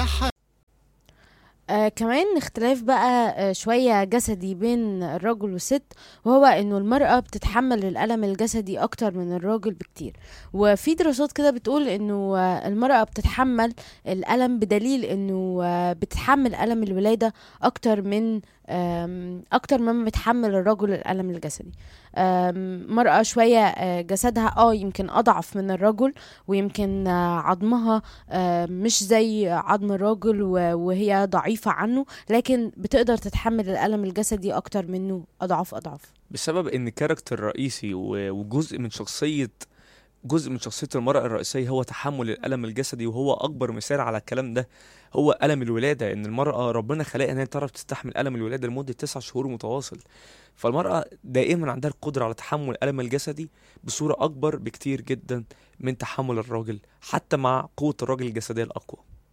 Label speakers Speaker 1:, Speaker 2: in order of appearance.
Speaker 1: يا
Speaker 2: آه كمان اختلاف بقى آه شوية جسدي بين الرجل والست وهو انه المرأة بتتحمل الألم الجسدي أكتر من الراجل بكتير وفي دراسات كده بتقول انه آه المرأة بتتحمل الألم بدليل انه آه بتتحمل ألم الولادة أكتر من آم، أكتر مما بتحمل الرجل الألم الجسدي آم، مرأة شوية آه، جسدها اه يمكن أضعف من الرجل ويمكن آه، عظمها آه، مش زي عظم الراجل و- وهي ضعيفة عنه لكن بتقدر تتحمل الألم الجسدي أكتر منه أضعاف أضعاف
Speaker 3: بسبب ان كاركتر رئيسي و- وجزء من شخصية جزء من شخصية المرأة الرئيسية هو تحمل الألم الجسدي وهو أكبر مثال على الكلام ده هو ألم الولادة إن المرأة ربنا خلقها إن هي تعرف تستحمل ألم الولادة لمدة تسع شهور متواصل فالمرأة دائما عندها القدرة على تحمل الألم الجسدي بصورة أكبر بكتير جدا من تحمل الراجل حتى مع قوة الراجل الجسدية الأقوى